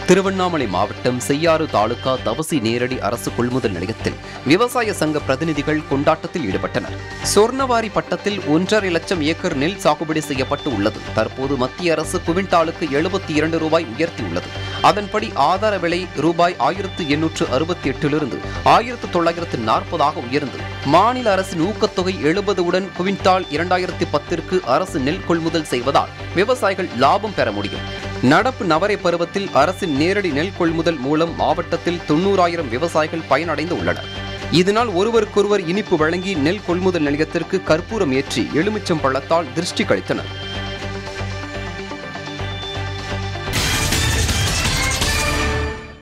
திருவண்ணாமலை மாவட்டம் செய்யாறு தாலுகா தவசி நேரடி அரசு கொள்முதல் நிலையத்தில் விவசாய சங்க பிரதிநிதிகள் கொண்டாட்டத்தில் ஈடுபட்டனர் சொர்ணவாரி பட்டத்தில் ஒன்றரை லட்சம் ஏக்கர் நெல் சாகுபடி செய்யப்பட்டு உள்ளது தற்போது மத்திய அரசு குவிண்டாலுக்கு எழுபத்தி இரண்டு ரூபாய் உயர்த்தியுள்ளது அதன்படி ஆதார விலை ரூபாய் ஆயிரத்து எண்ணூற்று அறுபத்தி எட்டிலிருந்து ஆயிரத்து தொள்ளாயிரத்து நாற்பதாக உயர்ந்து மாநில அரசின் ஊக்கத்தொகை எழுபதுடன் குவிண்டால் இரண்டாயிரத்தி பத்திற்கு அரசு நெல் கொள்முதல் செய்வதால் விவசாயிகள் லாபம் பெற முடியும் நடப்பு நவரை பருவத்தில் அரசின் நேரடி நெல் கொள்முதல் மூலம் மாவட்டத்தில் தொண்ணூறாயிரம் விவசாயிகள் பயனடைந்து உள்ளனர் இதனால் ஒருவருக்கொருவர் இனிப்பு வழங்கி நெல் கொள்முதல் நிலையத்திற்கு கற்பூரம் ஏற்றி எலுமிச்சம் பழத்தால் திருஷ்டி கழித்தனர்